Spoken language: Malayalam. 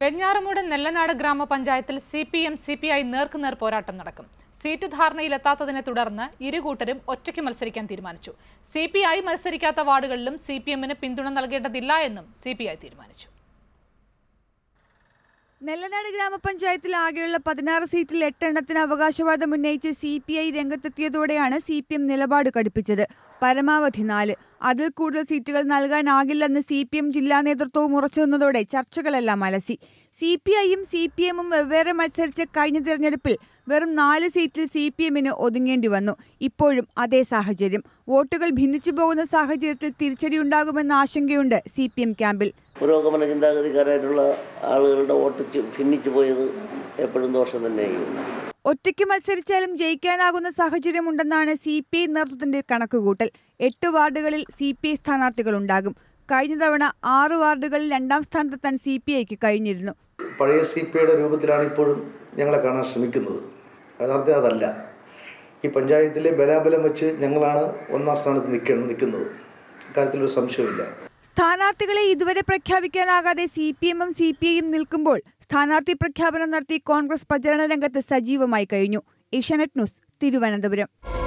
വെഞ്ഞാറമൂട് നെല്ലനാട് ഗ്രാമപഞ്ചായത്തിൽ C P M C P I നേർക്കുനേർ പോരാട്ടം നടക്കും സീറ്റ് ധാരണയിലെത്താത്തതിനെ തുടർന്ന് ഇരുകൂട്ടരും ഒറ്റയ്ക്ക് മത്സരിക്കാൻ തീരുമാനിച്ചു സി പി ഐ മത്സരിക്കാത്ത വാർഡുകളിലും സി പി എമ്മിന് പിന്തുണ നൽകേണ്ടതില്ല എന്നും സി പി ഐ തീരുമാനിച്ചു നെല്ലനാട് ഗ്രാമപഞ്ചായത്തിൽ ആകെയുള്ള പതിനാറ് സീറ്റിൽ എട്ടെണ്ണത്തിന് അവകാശവാദം ഉന്നയിച്ച് സി പി ഐ രംഗത്തെത്തിയതോടെയാണ് സി പി എം നിലപാട് കടുപ്പിച്ചത് പരമാവധി നാല് അതിൽ കൂടുതൽ സീറ്റുകൾ നൽകാനാകില്ലെന്ന് സി പി എം ജില്ലാ നേതൃത്വവും ഉറച്ചുവന്നതോടെ ചർച്ചകളെല്ലാം അലസി സി പി ഐയും സി പി എമ്മും വെവ്വേറെ മത്സരിച്ച കഴിഞ്ഞ തെരഞ്ഞെടുപ്പിൽ വെറും നാല് സീറ്റിൽ സി പി എമ്മിന് ഒതുങ്ങേണ്ടി വന്നു ഇപ്പോഴും അതേ സാഹചര്യം വോട്ടുകൾ ഭിന്നിച്ചു പോകുന്ന സാഹചര്യത്തിൽ തിരിച്ചടിയുണ്ടാകുമെന്ന ആശങ്കയുണ്ട് സി പി എം ക്യാമ്പിൽ പുരോഗമന ചിന്താഗതിക്കാരായിട്ടുള്ള ആളുകളുടെ വോട്ട് ചി- ഭിന്നിച്ചു പോയത് എപ്പോഴും ദോഷം തന്നെയായിരുന്നു ഒറ്റയ്ക്ക് മത്സരിച്ചാലും ജയിക്കാനാകുന്ന സാഹചര്യമുണ്ടെന്നാണ് സി പി ഐ നേതൃത്വത്തിന്റെ കണക്കുകൂട്ടൽ എട്ട് വാർഡുകളിൽ സി പി ഐ സ്ഥാനാർത്ഥികളുണ്ടാകും കഴിഞ്ഞ തവണ ആറ് വാർഡുകളിൽ രണ്ടാം സ്ഥാനത്തെത്താൻ സി പി ഐക്ക് കഴിഞ്ഞിരുന്നു പഴയ സി പി ഐയുടെ രൂപത്തിലാണ് ഇപ്പോഴും ഞങ്ങളെ കാണാൻ ശ്രമിക്കുന്നത് യഥാർത്ഥത്തിൽ അതല്ല ഈ പഞ്ചായത്തിലെ ബലാബലം വെച്ച് ഞങ്ങളാണ് ഒന്നാം സ്ഥാനത്ത് നിൽക്ക നിൽക്കുന്നത് ഇക്കാര്യത്തിലൊരു സംശയമില്ല സ്ഥാനാർത്ഥികളെ ഇതുവരെ പ്രഖ്യാപിക്കാനാകാതെ സി പി എമ്മും സി പി ഐയും നിൽക്കുമ്പോൾ സ്ഥാനാർത്ഥി പ്രഖ്യാപനം നടത്തി കോൺഗ്രസ് പ്രചരണ രംഗത്ത് സജീവമായി കഴിഞ്ഞു ഏഷ്യാനെറ്റ് ന്യൂസ് തിരുവനന്തപുരം